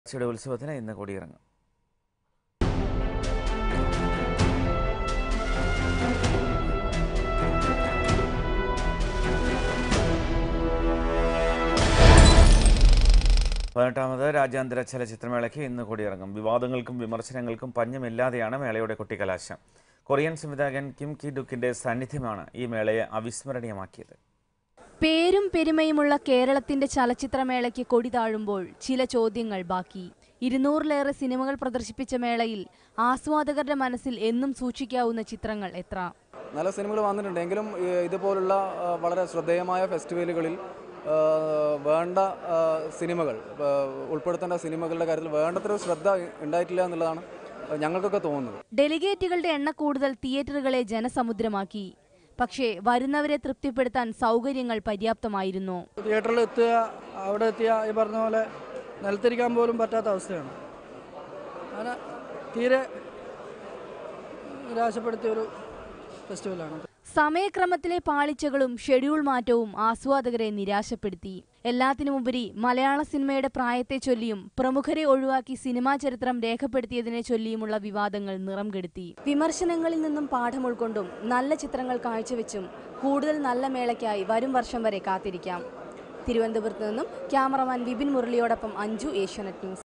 യുടെ ഉത്സവത്തിന് ഇന്ന് കൊടിയിറങ്ങും പതിനെട്ടാമത് രാജ്യാന്തര ചലച്ചിത്രമേളയ്ക്ക് ഇന്ന് കൊടിയിറങ്ങും വിവാദങ്ങൾക്കും വിമർശനങ്ങൾക്കും പഞ്ഞമില്ലാതെയാണ് മേളയുടെ കൊട്ടിക്കലാശം കൊറിയൻ സംവിധായകൻ കിം കി ഡുക്കിന്റെ സാന്നിധ്യമാണ് ഈ മേളയെ അവിസ്മരണീയമാക്കിയത് പേരും പെരുമയുമുള്ള കേരളത്തിന്റെ ചലച്ചിത്രമേളയ്ക്ക് കൊടി താഴുമ്പോൾ ചില ചോദ്യങ്ങൾ ബാക്കി ഇരുന്നൂറിലേറെ സിനിമകൾ പ്രദർശിപ്പിച്ച മേളയിൽ ആസ്വാദകരുടെ മനസ്സിൽ എന്നും സൂക്ഷിക്കാവുന്ന ചിത്രങ്ങൾ എത്ര നല്ല സിനിമകൾ വന്നിട്ടുണ്ട് എങ്കിലും ഈ ഇതുപോലുള്ള ആ, വളരെ ശ്രദ്ധേയമായ ഫെസ്റ്റിവലുകളിൽ ആ, വേണ്ട ആ, സിനിമകൾ ആ, ഉൾപ്പെടുത്തേണ്ട സിനിമകളുടെ കാര്യത്തിൽ വേണ്ടത്ര ശ്രദ്ധ ഉണ്ടായിട്ടില്ല എന്നുള്ളതാണ് ഞങ്ങൾക്കൊക്കെ തോന്നുന്നത് ഡെലിഗേറ്റുകളുടെ എണ്ണ കൂടുതൽ തിയേറ്ററുകളെ ജനസമുദ്രമാക്കി പക്ഷേ വരുന്നവരെ തൃപ്തിപ്പെടുത്താൻ സൗകര്യങ്ങൾ പര്യാപ്തമായിരുന്നു തിയേറ്ററിൽ എത്തുക അവിടെ എത്തിയ ഈ പറഞ്ഞ പോലെ നിലത്തിരിക്കാൻ പോലും പറ്റാത്ത അവസ്ഥയാണ് അങ്ങനെ തീരെ നിരാശപ്പെടുത്തിയ ഒരു ഫെസ്റ്റിവലാണ് സമയക്രമത്തിലെ പാളിച്ചകളും ഷെഡ്യൂൾ മാറ്റവും ആസ്വാദകരെ നിരാശപ്പെടുത്തി എല്ലാത്തിനുമുപരി മലയാള സിനിമയുടെ പ്രായത്തെ ചൊല്ലിയും പ്രമുഖരെ ഒഴിവാക്കി സിനിമാ ചരിത്രം രേഖപ്പെടുത്തിയതിനെ ചൊല്ലിയുമുള്ള വിവാദങ്ങൾ നിറം കെടുത്തി വിമർശനങ്ങളിൽ നിന്നും പാഠം ഉൾക്കൊണ്ടും നല്ല ചിത്രങ്ങൾ കാഴ്ചവെച്ചും കൂടുതൽ നല്ല മേളയ്ക്കായി വരും വർഷം വരെ കാത്തിരിക്കാം തിരുവനന്തപുരത്ത് നിന്നും ക്യാമറമാൻ വിപിൻ മുരളിയോടൊപ്പം അഞ്ജു ഏഷ്യാനെറ്റ് ന്യൂസ്